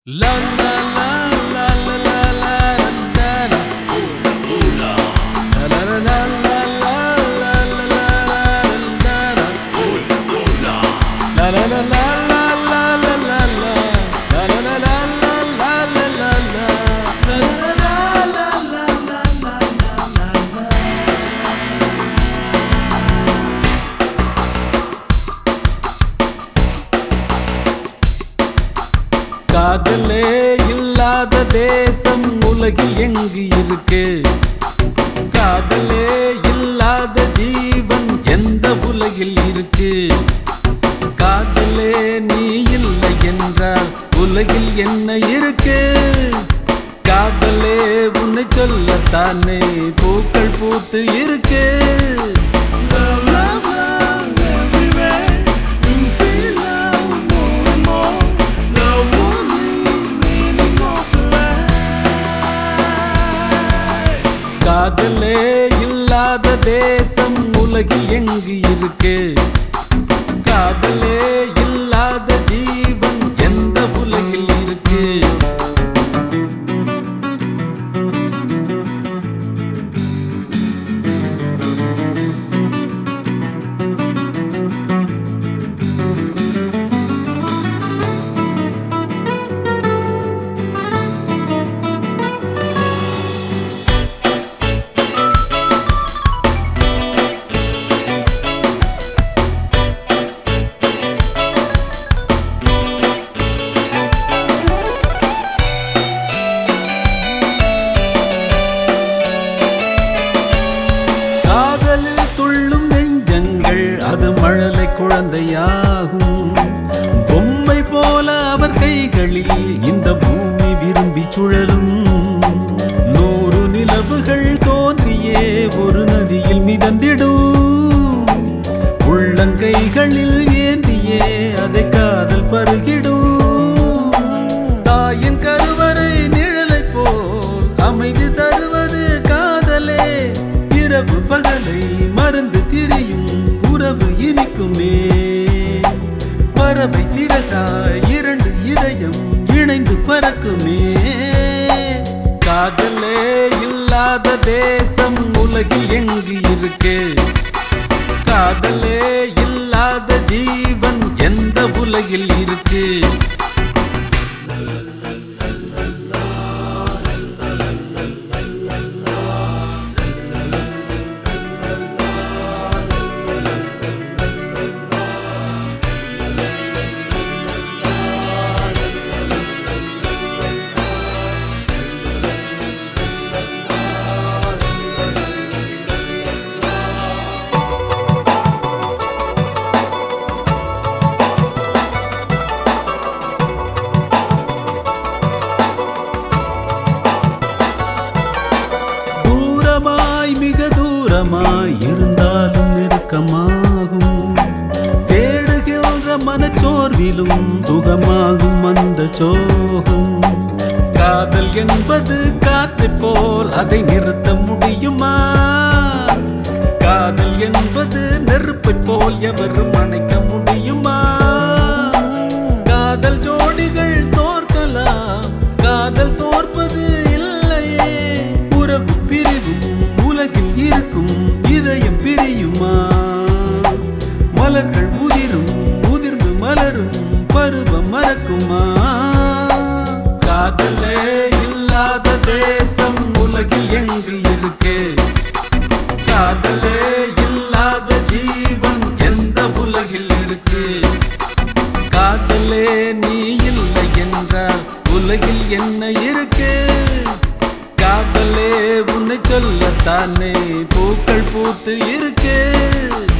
La la la la la la la la la La la la la la la la la la la La la la la la la la la la La la la la la la la la la La la la la la la la la la காதலே இல்லாத தேசம் உலகில் எங்கு இருக்கு காதலே இல்லாத ஜீவன் எந்த உலகில் இருக்கு காதலே நீ இல்லை என்றால் உலகில் என்ன இருக்கு காதலே உன்னை சொல்லத்தானே பூக்கள் பூத்து இருக்கு Love, love, love everywhere. You feel love more and more. Love only meaning of life. காதலே இல்லாத தேசம் உலகில் எங்கு இருக்கு காதலே இல்லாத ஜீவன் எந்த உலகில் இருக்கு காதலில் துள்ளும் நெஞ்சங்கள் அது மழலை குழந்தையாகும் பொம்மை போல அவர் கைகளில் இந்த பூமி விரும்பி சுழலும் நூறு நிலவுகள் தோன்றியே ஒரு நதியில் மிதந்திடும் உள்ளங்கைகளில் ஏந்தியே அதை காதல் பருகிடும் தாயின் கருவறை நிழலை போல் அமைதி தருவது காதலே இரவு பகலை மறந்து திரியும் உறவு இனிக்குமே பறவை சிறகாய் இரண்டு இதயம் இணைந்து பறக்குமே காதலே இல்லாத தேசம் உலகில் எங்கு இருக்கு காதலே இல்லாத ஜீவன் எந்த உலகில் இருக்கு தூரமாய் மிக தூரமாய் இருந்தாலும் நெருக்கமாகும் தேடுகின்ற மனச்சோர்விலும் சுகமாகும் அந்த சோகம் காதல் என்பது காற்றை போல் அதை நிறுத்த முடியுமா காதல் என்பது நெருப்பை போல் எவரும் அணைக்க முடியுமா காதல் ஜோடிகள் தோற்கலாம் காதல் தோற்பது இல்லையே உறவு பிரிவும் உலகில் இருக்கும் இதயம் பிரியுமா மலர்கள் உதிரும் உதிர்ந்து மலரும் பருவம் மறக்குமா காதலே இல்லாத தேசம் உலகில் எங்கு இருக்கு காதலே இல்லாத ஜீவன் எந்த உலகில் இருக்கு காதலே நீ இல்லை என்றால் உலகில் என்ன இருக்கு காதலே உன்னை சொல்லத்தானே பூக்கள் பூத்து இருக்கு